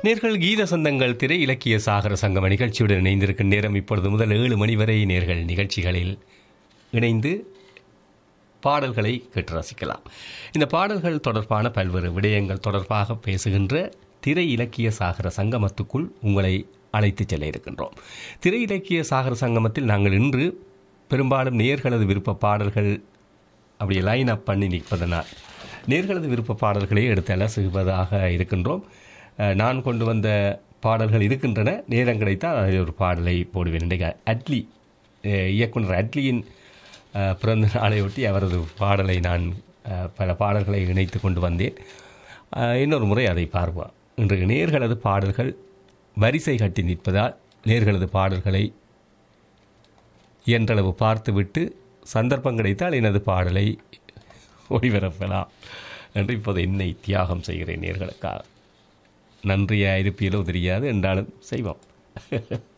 நேர்கள் கீத சொந்தங்கள் திரை இலக்கிய சாகர சங்கம நிகழ்ச்சியுடன் இணைந்திருக்கும் நேரம் இப்பொழுது முதல் ஏழு மணி வரை நேர்கள் நிகழ்ச்சிகளில் இணைந்து பாடல்களை கேட்டு ரசிக்கலாம் இந்த பாடல்கள் தொடர்பான பல்வேறு விடயங்கள் தொடர்பாக பேசுகின்ற திரை இலக்கிய சாகர சங்கமத்துக்குள் உங்களை அழைத்துச் செல்ல இருக்கின்றோம் திரை இலக்கிய சாகர சங்கமத்தில் நாங்கள் இன்று பெரும்பாலும் நேர்களது விருப்ப பாடல்கள் அப்படி லைன் அப் பண்ணி நிற்பதனால் நேர்களது விருப்ப பாடல்களை எடுத்து அலசுவதாக இருக்கின்றோம் அஹ், நான் கொண்டு வந்த பாடல்கள் இருக்கின்றன நேரம் கிடைத்தால் அதில் ஒரு பாடலை போடுவேன் இன்றைக்கு அட்லி அஹ், இயக்குனர் அட்லியின் அஹ், பிறந்த நாளையொட்டி அவரது பாடலை நான் அஹ், பல பாடல்களை இணைத்து கொண்டு வந்தேன் அஹ், இன்னொரு முறை அதை பார்ப்போம் இன்றைக்கு நேர்களது பாடல்கள் வரிசை கட்டி நிற்பதால் நேர்களது பாடல்களை இயன்றளவு பார்த்துவிட்டு சந்தர்ப்பம் கிடைத்தால் எனது பாடலை ஒளிபரப்பலாம் என்று இப்போது என்னை தியாகம் செய்கிறேன் நேர்களுக்காக நன்றியாக இருப்பீலோ தெரியாது என்றாலும் செய்வோம்